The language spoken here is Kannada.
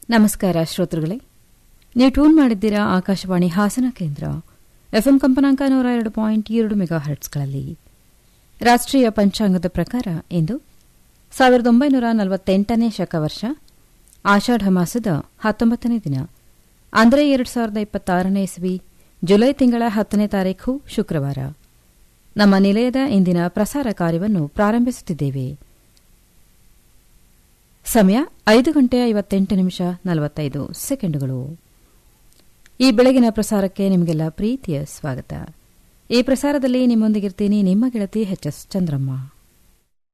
ನಮಸ್ಕಾರ ಶ್ರೋತೃಗಳೇ ನೀವು ಟ್ಯೂನ್ ಮಾಡಿದ್ದೀರಾ ಆಕಾಶವಾಣಿ ಹಾಸನ ಕೇಂದ್ರ ಎಫ್ಎಂ ಕಂಪನಾಂಕ ನೂರ ಎರಡು ಪಾಯಿಂಟ್ ಎರಡು ಮೆಗಾ ಹರ್ಟ್ಸ್ಗಳಲ್ಲಿ ರಾಷ್ಟ್ರೀಯ ಪಂಚಾಂಗದ ಪ್ರಕಾರ ಇಂದು ಸಾವಿರದ ಒಂಬೈನೂರ ನಲವತ್ತೆಂಟನೇ ಶಕವರ್ಷ ಆಷಾಢ ಮಾಸದ ಹತ್ತೊಂಬತ್ತನೇ ದಿನ ಅಂದರೆ ಎರಡು ಸಾವಿರದ ಇಪ್ಪತ್ತಾರನೇ ಇಸ್ವಿ ಜುಲೈ ತಿಂಗಳ ಹತ್ತನೇ ತಾರೀಖು ಶುಕ್ರವಾರ ನಮ್ಮ ನಿಲಯದ ಇಂದಿನ ಪ್ರಸಾರ ಕಾರ್ಯವನ್ನು ಪ್ರಾರಂಭಿಸುತ್ತಿದ್ದೇವೆ ಸಮಯ ಐದು ಗಂಟೆ ಐವತ್ತೆಂಟು ನಿಮಿಷ ನಲವತ್ತೈದು ಸೆಕೆಂಡುಗಳು ಈ ಬೆಳಗಿನ ಪ್ರಸಾರಕ್ಕೆ ನಿಮಗೆಲ್ಲ ಪ್ರೀತಿಯ ಸ್ವಾಗತ ಈ ಪ್ರಸಾರದಲ್ಲಿ ನಿಮ್ಮೊಂದಿಗಿರ್ತೀನಿ ನಿಮ್ಮ ಗೆಳತಿ ಎಚ್ ಎಸ್ ಚಂದ್ರಮ್ಮ